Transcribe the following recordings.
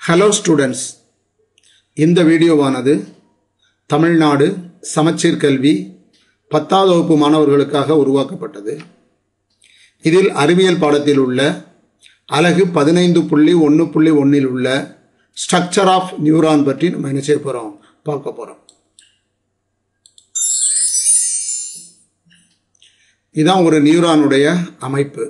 Hello students இந்த வீடியோவானது தமிழ்நாடு சமச்சீர் கல்வி பத்தாவது வகுப்பு மாணவர்களுக்காக உருவாக்கப்பட்டது இதில் அறிவியல் பாடத்தில் உள்ள அலகு பதினைந்து புள்ளி ஒன்று புள்ளி ஒன்றில் உள்ள ஸ்ட்ரக்சர் ஆஃப் நியூரான் பற்றி நம்ம என்ன செய்ய போகிறோம் பார்க்க போகிறோம் இதான் ஒரு நியூரானுடைய அமைப்பு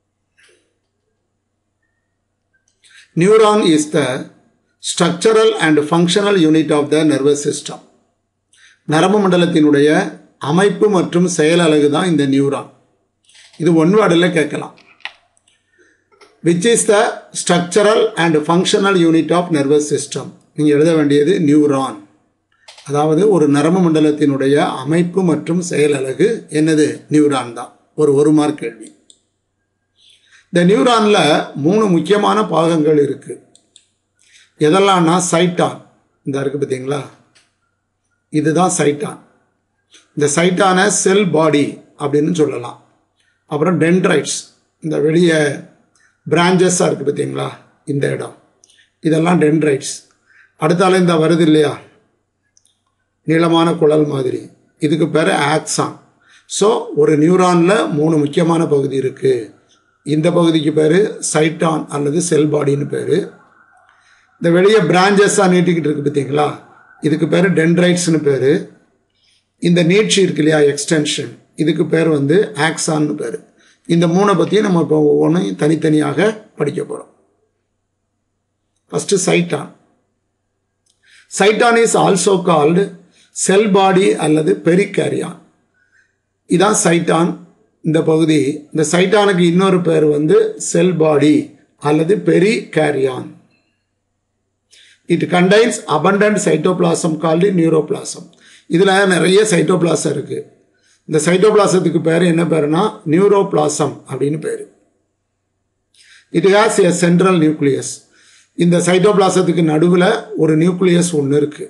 Neuron is the structural and functional unit of the nervous system. நரம்பு மண்டலத்தினுடைய அமைப்பு மற்றும் செயல் அலகு தான் இந்த நியூரான் இது ஒன் வேர்டில் கேட்கலாம் which is the structural and functional unit of nervous system நீங்கள் எழுத வேண்டியது நியூரான் அதாவது ஒரு நரம்பு மண்டலத்தினுடைய அமைப்பு மற்றும் செயல் அலகு என்னது நியூரான் தான் ஒரு ஒரு மார்க் கேள்வி இந்த நியூரானில் மூணு முக்கியமான பாகங்கள் இருக்கு எதெல்லாம்னா சைட்டான் இந்த இருக்கு பார்த்தீங்களா இதுதான் சைட்டான் இந்த சைட்டான செல் பாடி அப்படின்னு சொல்லலாம் அப்புறம் டென்ட்ரைட்ஸ் இந்த வெளியே பிரான்ச்சஸாக இருக்குது பார்த்தீங்களா இந்த இடம் இதெல்லாம் டென்ட்ரைட்ஸ் அடுத்தால இந்த வருது இல்லையா நீளமான குழல் மாதிரி இதுக்கு பேர் ஆக்சான் ஸோ ஒரு நியூரானில் மூணு முக்கியமான பகுதி இருக்குது இந்த பகுதிக்கு பேர் சைட்டான் அல்லது செல் பாடின்னு பேர் இந்த வெளியே பிரான்ச்சஸாக நீட்டிக்கிட்டு இருக்கு பார்த்தீங்களா இதுக்கு பேர் டென்ட்ரைட்ஸ்னு பேர் இந்த நீட்சி இருக்கு இல்லையா எக்ஸ்டென்ஷன் இதுக்கு பேர் வந்து ஆக்சான்னு பேர் இந்த மூணை பற்றியும் நம்ம இப்போ ஒவ்வொன்றையும் தனித்தனியாக படிக்க போகிறோம் first cyton cyton is also called cell body அல்லது பெரிகேரியான் இதான் சைட்டான் இந்த பகுதி இந்த சைட்டானுக்கு இன்னொரு பேர் வந்து செல் பாடி அல்லது perikaryon it contains abundant cytoplasm called neuroplasm இதில் நிறைய சைட்டோபிளாசம் இருக்குது இந்த சைட்டோபிளாசத்துக்கு பேர் என்ன பேருனா நியூரோபிளாசம் அப்படின்னு பேர் it has a central nucleus இந்த சைட்டோபிளாசத்துக்கு நடுவில் ஒரு நியூக்ளியஸ் ஒன்று இருக்குது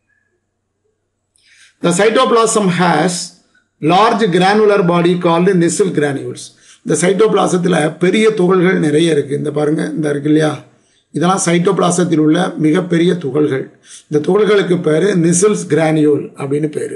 the cytoplasm has large granular body called Nissl granules இந்த சைட்டோபிளாசத்தில் பெரிய துகள்கள் நிறைய இருக்குது இந்த பாருங்கள் இந்த இருக்கு இல்லையா இதெல்லாம் சைட்டோபிளாசத்தில் உள்ள மிகப்பெரிய துகள்கள் இந்த துகள்களுக்கு பேர் நிசில்ஸ் கிரானியூல் அப்படின்னு பேர்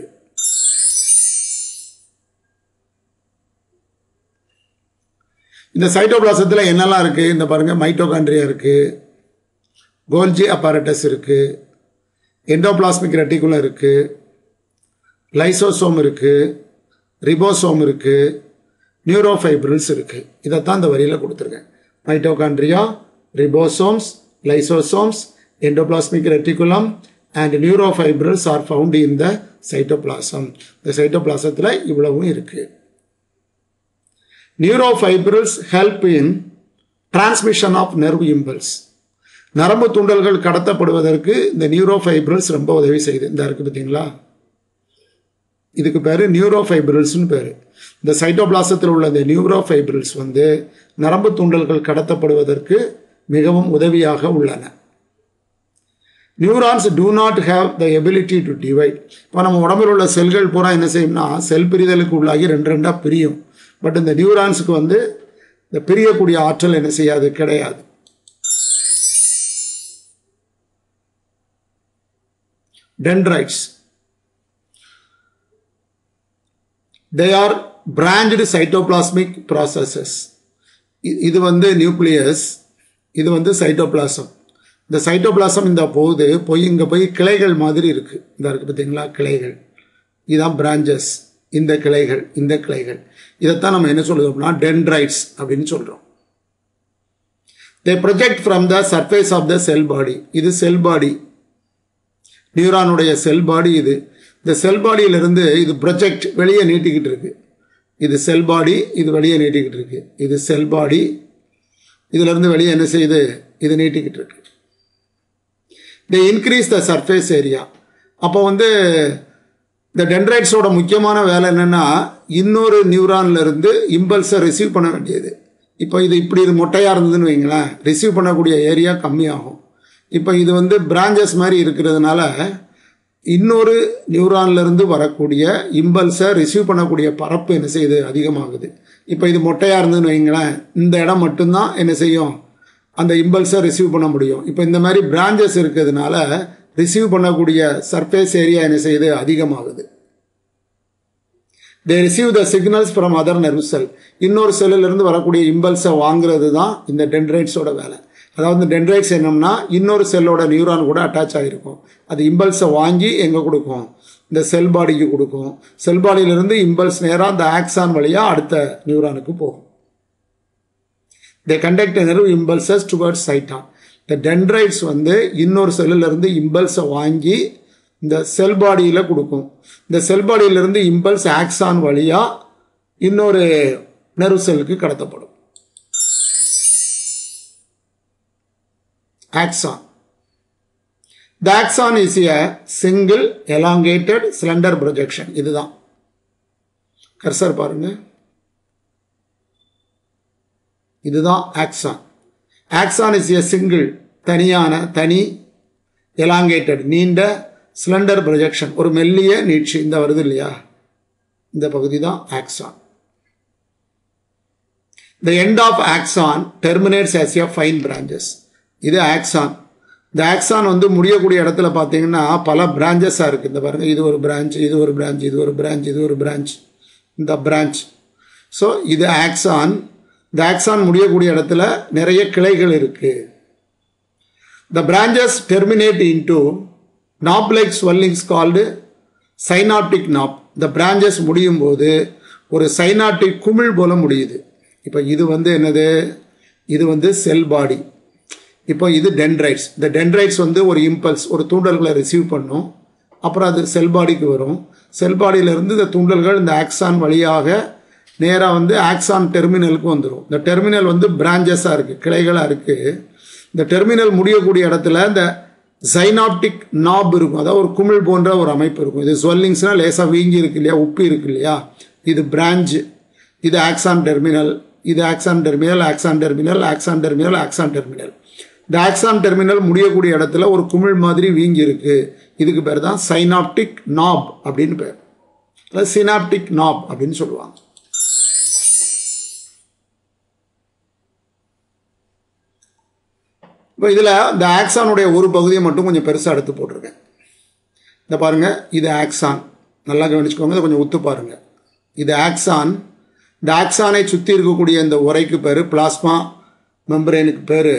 இந்த சைட்டோபிளாசத்தில் என்னெல்லாம் இருக்குது இந்த பாருங்கள் மைட்டோகாண்ட்ரியா இருக்குது கோல்ஜி அப்பாரட்டஸ் இருக்குது எண்டோபிளாஸ்மிக் ரெட்டிகுலம் இருக்குது லைசோசோம் இருக்குது ரிபோசோம் இருக்குது நியூரோஃபைப்ரில்ஸ் இருக்குது இதைத்தான் இந்த வரியில் கொடுத்துருக்கேன் mitochondria ribosomes lysosomes endoplasmic reticulum and neurofibrils are found in the cytoplasm இந்த சைட்டோபிளாசத்தில் இவ்வளவும் இருக்குது neurofibrils help in transmission of nerve impulse நரம்பு தூண்டல்கள் கடத்தப்படுவதற்கு இந்த நியூரோஃபைப்ரில்ஸ் ரொம்ப உதவி செய்யுது இந்த இருக்குது பார்த்தீங்களா இதுக்கு பேர் நியூரோஃபைப்ரில்ஸ்னு பேர் இந்த சைட்டோபிளாசத்தில் உள்ள இந்த நியூரோஃபைப்ரில்ஸ் வந்து நரம்பு தூண்டல்கள் கடத்தப்படுவதற்கு மிகவும் உதவியாக உள்ளன neurons do not have the ability to divide இப்போ நம்ம உடம்பில் உள்ள செல்கள் பூரா என்ன செய்யும்னா செல் பிரிதலுக்கு உள்ளாகி ரெண்டு ரெண்டாக பிரியும் பட் இந்த நியூரான்ஸுக்கு வந்து இந்த பிரியக்கூடிய ஆற்றல் என்ன செய்யாது கிடையாது dendrites they are branched cytoplasmic processes இது வந்து நியூக்ளியஸ் இது வந்து சைட்டோபிளாசம் இந்த சைட்டோபிளாசம் இந்த போகுது போய் இங்கே போய் கிளைகள் மாதிரி இருக்குது இந்த இருக்குது பார்த்தீங்களா கிளைகள் இதுதான் பிரான்ச்சஸ் இந்த கிளைகள் இந்த கிளைகள் இதைத்தான் நம்ம என்ன சொல்லுவோம் அப்படின்னா டென்ட்ரைட்ஸ் அப்படின்னு சொல்கிறோம் they project from the surface of the cell body இது செல் பாடி நியூரானுடைய செல் பாடி இது இந்த செல் பாடியிலிருந்து இது ப்ரொஜெக்ட் வெளியே நீட்டிக்கிட்டு இருக்கு இது செல் பாடி இது வெளியே நீட்டிக்கிட்டு இருக்கு இது செல் பாடி இதிலிருந்து வெளியே என்ன செய்யுது இது நீட்டிக்கிட்டு இருக்கு they increase the surface area அப்போ வந்து இந்த டென்ட்ரைட்ஸோட முக்கியமான வேலை என்னென்னா இன்னொரு நியூரான்ல இருந்து இம்பல்ஸை ரிசீவ் பண்ண வேண்டியது இப்போ இது இப்படி இது மொட்டையாக இருந்ததுன்னு வைங்களேன் ரிசீவ் பண்ணக்கூடிய ஏரியா கம்மியாகும் இப்போ இது வந்து பிரான்ச்சஸ் மாதிரி இருக்கிறதுனால இன்னொரு நியூரான்லேருந்து வரக்கூடிய இம்பல்ஸை ரிசீவ் பண்ணக்கூடிய பரப்பு என்ன செய்யுது அதிகமாகுது இப்போ இது மொட்டையாக இருந்ததுன்னு வைங்களேன் இந்த இடம் மட்டும்தான் என்ன செய்யும் அந்த இம்பல்ஸை ரிசீவ் பண்ண முடியும் இப்போ இந்த மாதிரி பிரான்ச்சஸ் இருக்கிறதுனால ரிசீவ் பண்ணக்கூடிய சர்ஃபேஸ் ஏரியா என்ன செய்யுது அதிகமாகுது they receive the signals from other nerve cell இன்னொரு செல்லிலிருந்து வரக்கூடிய இம்பல்ஸை வாங்குறது தான் இந்த டென்ட்ரைட்ஸோட வேலை அதாவது இந்த டென்ட்ரைட்ஸ் என்னம்னா இன்னொரு செல்லோட நியூரான் கூட அட்டாச் ஆகிருக்கும் அது இம்பல்ஸை வாங்கி எங்கே கொடுக்கும் இந்த செல் பாடிக்கு கொடுக்கும் செல் பாடியிலிருந்து இம்பல்ஸ் நேராக அந்த ஆக்சான் வழியாக அடுத்த நியூரானுக்கு போகும் they conduct nerve impulses towards cyton இந்த டென்ட்ரைட்ஸ் வந்து இன்னொரு செல்லிலிருந்து இம்பல்ஸை வாங்கி இந்த செல் பாடியில் கொடுக்கும் இந்த செல் பாடியிலிருந்து இம்பல்ஸ் ஆக்சான் வழியாக இன்னொரு நெர்வ் செல்லுக்கு கடத்தப்படும் axon the axon is a single elongated cylinder projection இதுதான் கர்சர் பாருங்க இதுதான் axon axon is a single தனியான தனி எலாங்கேட்டட் நீண்ட சிலிண்டர் ப்ரொஜெக்ஷன் ஒரு மெல்லிய நீட்சி இந்த வருது இல்லையா இந்த பகுதி தான் axon the end of axon terminates as a fine branches இது ஆக்சான் இந்த ஆக்சான் வந்து முடியக்கூடிய இடத்துல பார்த்தீங்கன்னா பல பிரான்ச்சஸாக இருக்குது இந்த பாருங்கள் இது ஒரு பிரான்ச் இது ஒரு பிரான்ச் இது ஒரு பிரான்ச் இது ஒரு பிரான்ச் இந்த பிரான்ச் ஸோ இது ஆக்சான் இந்த ஆக்சான் முடியக்கூடிய இடத்துல நிறைய கிளைகள் இருக்குது the branches terminate into knob like swellings called synaptic knob இந்த பிரான்ச்சஸ் முடியும் போது ஒரு சைனாப்டிக் குமிழ் போல முடியுது இப்போ இது வந்து என்னது இது வந்து செல் பாடி இப்போ இது டென்ட்ரைட்ஸ் இந்த டென்ட்ரைட்ஸ் வந்து ஒரு இம்பல்ஸ் ஒரு தூண்டல்களை ரிசீவ் பண்ணும் அப்புறம் அது செல் பாடிக்கு வரும் செல் பாடியிலேருந்து இந்த தூண்டல்கள் இந்த ஆக்சான் வழியாக நேராக வந்து ஆக்சான் டெர்மினலுக்கு வந்துடும் இந்த டெர்மினல் வந்து பிரான்ச்சஸாக இருக்குது கிளைகளாக இருக்குது இந்த டெர்மினல் முடியக்கூடிய இடத்துல இந்த சைனாப்டிக் நாப் இருக்கும் அதாவது ஒரு குமிழ் போன்ற ஒரு அமைப்பு இருக்கும் இது ஸ்வெல்லிங்ஸ்னால் லேசாக வீங்கி இருக்கு இல்லையா உப்பு இருக்கு இல்லையா இது பிரான்ச் இது ஆக்சான் டெர்மினல் இது axon terminal axon terminal axon terminal axon terminal இந்த ஆக்சான் டெர்மினல் முடியக்கூடிய இடத்துல ஒரு குமிழ் மாதிரி வீங்கி இருக்கு இதுக்கு பேர் தான் சைனாப்டிக் நாப் அப்படின்னு பேர் அதாவது சினாப்டிக் நாப் அப்படின்னு சொல்லுவாங்க இப்போ இதில் இந்த ஆக்சானுடைய ஒரு பகுதியை மட்டும் கொஞ்சம் பெருசாக எடுத்து போட்டிருக்கேன் இந்த பாருங்கள் இது ஆக்சான் நல்லா கவனிச்சுக்கோங்க இதை கொஞ்சம் ஒத்து பாருங்கள் இது ஆக்சான் இந்த ஆக்சானை சுற்றி இருக்கக்கூடிய இந்த உரைக்கு பேர் பிளாஸ்மா மெம்பரேனுக்கு பேர்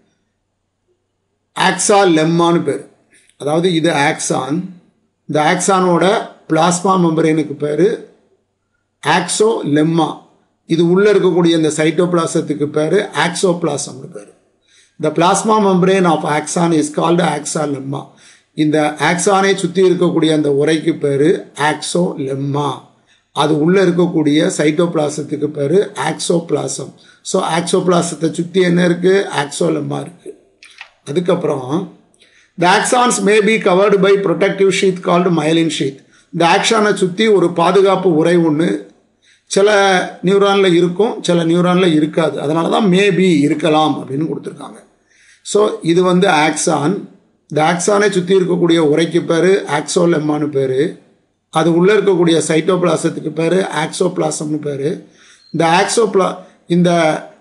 ஆக்சா லெம்மான்னு பேர் அதாவது இது ஆக்சான் இந்த ஆக்சானோட பிளாஸ்மா மெம்பரேனுக்கு பேர் ஆக்சோ லெம்மா இது உள்ளே இருக்கக்கூடிய இந்த சைட்டோபிளாசத்துக்கு பேர் ஆக்சோபிளாசம்னு பேர் the plasma membrane of axon is called axolemma இந்த ஆக்சானை சுற்றி இருக்கக்கூடிய அந்த உரைக்கு பேர் ஆக்சோ லெம்மா அது உள்ளே இருக்கக்கூடிய சைட்டோபிளாசத்துக்கு பேர் ஆக்சோபிளாசம் ஸோ ஆக்சோபிளாசத்தை சுற்றி என்ன இருக்குது ஆக்சோலெம்மா இருக்குது அதுக்கப்புறம் the axons may be covered by protective sheath called myelin sheath இந்த ஆக்ஷானை சுற்றி ஒரு பாதுகாப்பு உரை ஒன்று சில நியூரானில் இருக்கும் சில நியூரானில் இருக்காது அதனால தான் மேபி இருக்கலாம் அப்படின்னு கொடுத்துருக்காங்க ஸோ இது வந்து ஆக்சான் இந்த ஆக்சானை சுற்றி இருக்கக்கூடிய உரைக்கு பேர் ஆக்சோலெம்மான்னு பேர் அது உள்ளே இருக்கக்கூடிய சைட்டோபிளாசத்துக்கு பேர் ஆக்சோபிளாசம்னு பேர் இந்த ஆக்சோபிளா இந்த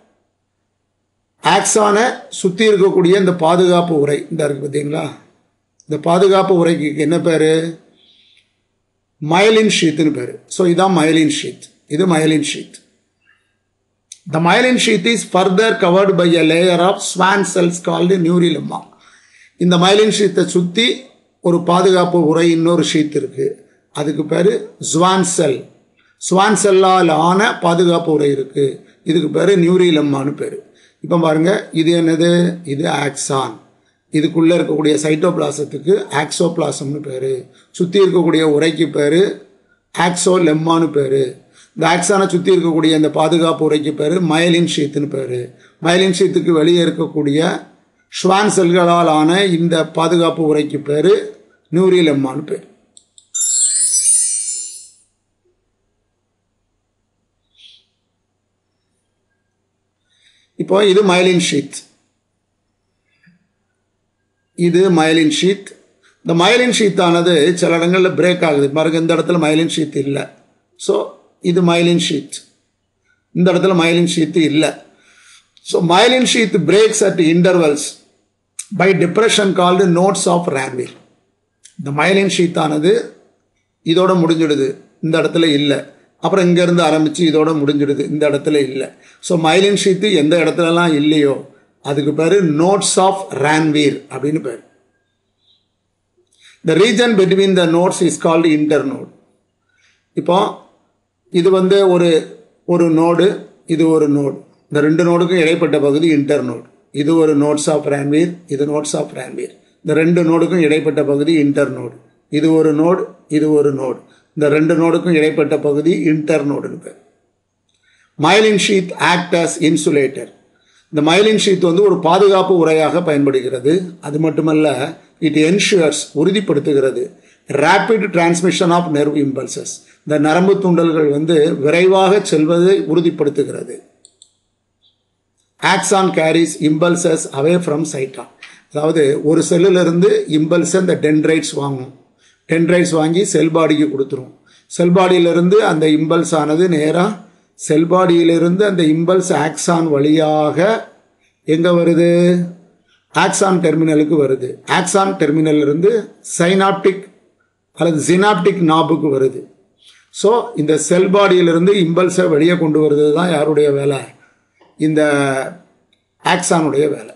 ஆக்சானை சுற்றி இருக்கக்கூடிய இந்த பாதுகாப்பு உரை இந்த இருக்குது பார்த்தீங்களா இந்த பாதுகாப்பு உரைக்கு என்ன பேர் மயலின் ஷீத்துன்னு பேர் ஸோ இதான் மயலின் ஷீத் இது myelin sheath the myelin sheath is further covered by a layer of Schwann cells called neurilemma இந்த மயலின் ஷீத்தை சுற்றி ஒரு பாதுகாப்பு உரை இன்னொரு ஷீத் இருக்குது அதுக்கு பேர் ஸ்வான் செல் ஸ்வான் செல்லால் ஆன பாதுகாப்பு உரை இருக்குது இதுக்கு பேர் நியூரிலம்மான்னு பேர் இப்போ பாருங்கள் இது என்னது இது ஆக்சான் இதுக்குள்ளே இருக்கக்கூடிய சைட்டோபிளாசத்துக்கு ஆக்சோபிளாசம்னு பேர் சுற்றி இருக்கக்கூடிய உரைக்கு பேர் ஆக்சோ லெம்மான்னு பேர் இந்த ஆக்சானை சுற்றி இருக்கக்கூடிய இந்த பாதுகாப்பு உரைக்கு பேர் மயலின் ஷீத்துன்னு பேர் மயலின் ஷீத்துக்கு வெளியே இருக்கக்கூடிய ஷ்வான் செல்களால் ஆன இந்த பாதுகாப்பு உரைக்கு பேர் நியூரிலெம்மான்னு பேர் இப்போ இது மயலின் ஷீத் இது மயலின் ஷீத் இந்த மயலின் ஷீத்தானது சில இடங்களில் பிரேக் ஆகுது பாருங்க இந்த இடத்துல மயலின் ஷீத் இல்லை ஸோ இது மயலின் ஷீத் இந்த இடத்துல மயலின் ஷீத்து இல்லை so myelin sheath breaks at intervals by depression called nodes of Ranvier இந்த மயலின் ஷீத் ஆனது இதோட முடிஞ்சிடுது இந்த இடத்துல இல்லை அப்புறம் இங்கேருந்து ஆரம்பித்து இதோட முடிஞ்சிடுது இந்த இடத்துல இல்லை ஸோ மயலின் ஷீத்து எந்த இடத்துலலாம் இல்லையோ அதுக்கு பேர் நோட்ஸ் ஆஃப் ரேன்வீர் அப்படின்னு பேர் the region between the nodes is called internode இப்போ இது வந்து ஒரு ஒரு நோடு இது ஒரு நோடு இந்த ரெண்டு நோடுக்கும் இடைப்பட்ட பகுதி இன்டர் நோட் இது ஒரு நோட்ஸ் ஆஃப் ரேன்வீர் இது நோட்ஸ் ஆஃப் ரேன்வீர் இந்த ரெண்டு நோடுக்கும் இடைப்பட்ட பகுதி இன்டர் நோடு இது ஒரு நோடு இது ஒரு நோடு இந்த ரெண்டு நோடுக்கும் இடைப்பட்ட பகுதி இன்டர் நோடுன்னு பேர் myelin sheath act as insulator இந்த மயலின் ஷீத் வந்து ஒரு பாதுகாப்பு உரையாக பயன்படுகிறது அது மட்டுமல்ல இட் என்ஷூர்ஸ் உறுதிப்படுத்துகிறது rapid transmission of nerve impulses இந்த நரம்பு தூண்டல்கள் வந்து விரைவாக செல்வதை உறுதிப்படுத்துகிறது axon carries impulses away from cyton அதாவது ஒரு செல்லிலிருந்து இம்பல்ஸை இந்த டென்ட்ரைட்ஸ் வாங்கும் டென்ட்ரைட்ஸ் வாங்கி செல் பாடிக்கு கொடுத்துரும் செல் பாடியிலிருந்து அந்த இம்பல்ஸ் ஆனது நேராக செல் பாடியிலிருந்து அந்த இம்பல்ஸ் ஆக்சான் வழியாக எங்கே வருது ஆக்சான் டெர்மினலுக்கு வருது ஆக்சான் டெர்மினல் இருந்து சைனாப்டிக் அல்லது ஜினாப்டிக் நாபுக்கு வருது ஸோ இந்த செல் பாடியிலிருந்து இம்பல்ஸை வெளியே கொண்டு வருது தான் யாருடைய வேலை இந்த ஆக்சானுடைய வேலை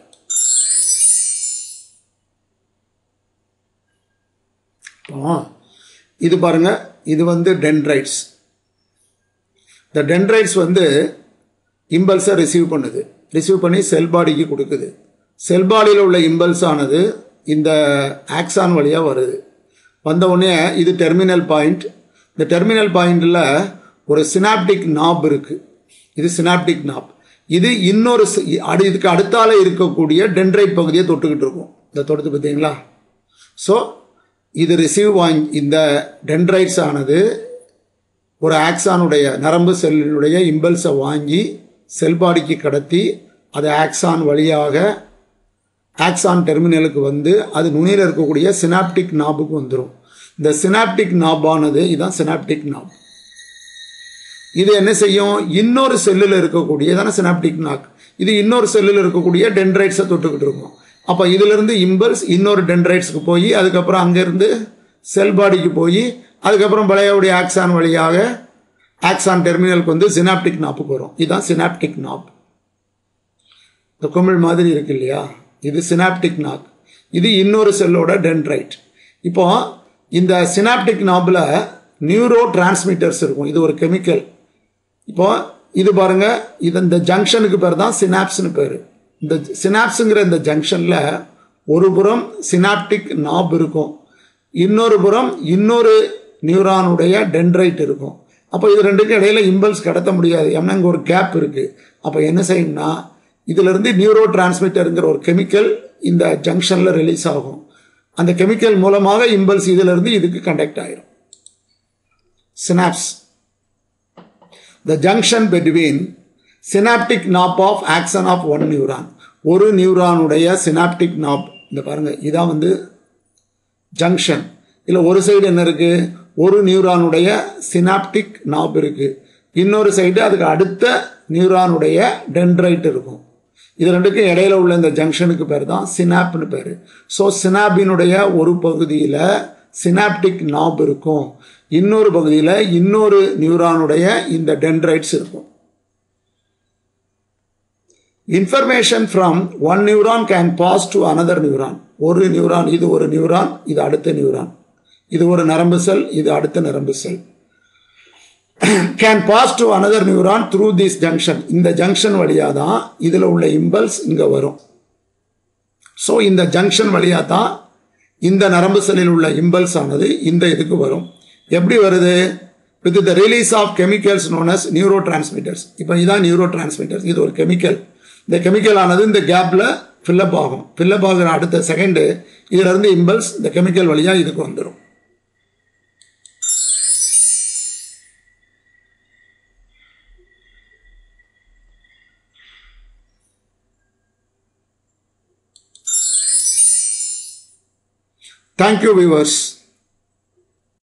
இது பாருங்க இது வந்து டென்ட்ரைட்ஸ் இந்த டென்ட்ரைட்ஸ் வந்து இம்பல்ஸை ரிசீவ் பண்ணுது ரிசீவ் பண்ணி செல் பாடிக்கு கொடுக்குது செல் பாடியில் உள்ள இம்பல்ஸ் ஆனது இந்த ஆக்சான் வழியாக வருது வந்த உடனே இது டெர்மினல் பாயிண்ட் இந்த டெர்மினல் பாயிண்டில் ஒரு சினாப்டிக் நாப் இருக்குது இது சினாப்டிக் நாப் இது இன்னொரு அடி இதுக்கு அடுத்தால இருக்கக்கூடிய டென்ட்ரைட் பகுதியை தொட்டுக்கிட்டு இருக்கும் இந்த தொடுத்து பார்த்தீங்களா ஸோ இது ரிசீவ் வாங்கி இந்த டென்ட்ரைட்ஸ் ஆனது ஒரு ஆக்சானுடைய நரம்பு செல்லினுடைய இம்பல்ஸை வாங்கி செல் பாடிக்கு கடத்தி அது ஆக்சான் வழியாக ஆக்சான் டெர்மினலுக்கு வந்து அது நுனியில் இருக்கக்கூடிய சினாப்டிக் நாபுக்கு வந்துடும் இந்த சினாப்டிக் நாபானது இதுதான் சினாப்டிக் நாப் இது என்ன செய்யும் இன்னொரு செல்லில் இருக்கக்கூடிய தானே சினாப்டிக் நாக் இது இன்னொரு செல்லில் இருக்கக்கூடிய டென்ட்ரைட்ஸை தொட்டுக்கிட்டு இருக்கும் அப்போ இதிலிருந்து இம்பல்ஸ் இன்னொரு டென்ட்ரைட்ஸ்க்கு போய் அதுக்கப்புறம் அங்கேருந்து செல் பாடிக்கு போய் அதுக்கப்புறம் பழையவுடைய ஆக்சான் வழியாக ஆக்சான் டெர்மினலுக்கு வந்து சினாப்டிக் நாப்புக்கு வரும் இதுதான் சினாப்டிக் நாப் இந்த குமிழ் மாதிரி இருக்கு இல்லையா இது சினாப்டிக் நாக் இது இன்னொரு செல்லோட டென்ட்ரைட் இப்போ இந்த சினாப்டிக் நாபில் நியூரோ டிரான்ஸ்மிட்டர்ஸ் இருக்கும் இது ஒரு கெமிக்கல் இப்போ இது பாருங்க இது இந்த ஜங்ஷனுக்கு பேர் தான் சினாப்ஸ்னு பேர் இந்த சினாப்ஸுங்கிற இந்த ஜங்ஷனில் ஒரு புறம் சினாப்டிக் நாப் இருக்கும் இன்னொரு புறம் இன்னொரு நியூரானுடைய டென்ட்ரைட் இருக்கும் அப்போ இது ரெண்டுக்கும் இடையில இம்பல்ஸ் கடத்த முடியாது ஏன்னா இங்கே ஒரு கேப் இருக்குது அப்போ என்ன செய்யணும்னா இதிலிருந்து நியூரோ டிரான்ஸ்மிட்டருங்கிற ஒரு கெமிக்கல் இந்த ஜங்ஷனில் ரிலீஸ் ஆகும் அந்த கெமிக்கல் மூலமாக இம்பல்ஸ் இதிலிருந்து இதுக்கு கண்டக்ட் ஆயிரும் synapse the junction between synaptic knob of axon of one neuron ஒரு நியூரானுடைய சினாப்டிக் நாப் இந்த பாருங்க இதான் வந்து ஜங்ஷன் இல்லை ஒரு சைடு என்ன இருக்கு ஒரு நியூரானுடைய சினாப்டிக் நாப் இருக்கு இன்னொரு சைடு அதுக்கு அடுத்த நியூரானுடைய டென்ட்ரைட் இருக்கும் இது ரெண்டுக்கும் இடையில உள்ள இந்த ஜங்ஷனுக்கு பேர் தான் சினாப்னு பேர் ஸோ சினாபினுடைய ஒரு பகுதியில் சினாப்டிக் நாப் இருக்கும் இன்னொரு பகுதியில் இன்னொரு நியூரானுடைய இந்த டென்ட்ரைட்ஸ் இருக்கும் information from one neuron can pass to another neuron ஒரு நியூரான் இது ஒரு நியூரான் இது அடுத்த நியூரான் இது ஒரு நரம்பு செல் இது அடுத்த நரம்பு cell can pass to another neuron through this junction இந்த ஜங்ஷன் வழியாக தான் இதில் உள்ள இம்பல்ஸ் இங்கே வரும் ஸோ இந்த ஜங்ஷன் வழியாக தான் இந்த நரம்பு செல்லில் உள்ள இம்பல்ஸ் ஆனது இந்த இதுக்கு வரும் எப்படி வருது with the release of chemicals known as neurotransmitters இப்போ இதான் நியூரோ டிரான்ஸ்மிட்டர்ஸ் இது ஒரு கெமிக்கல் இந்த கெமிக்கல் ஆனது இந்த கேப்பில் ஃபில்லப் ஆகும் ஃபில்லப் ஆகிற அடுத்த செகண்டு இதிலிருந்து இம்பல்ஸ் இந்த கெமிக்கல் வழியாக இதுக்கு வந்துடும் Thank you, viewers.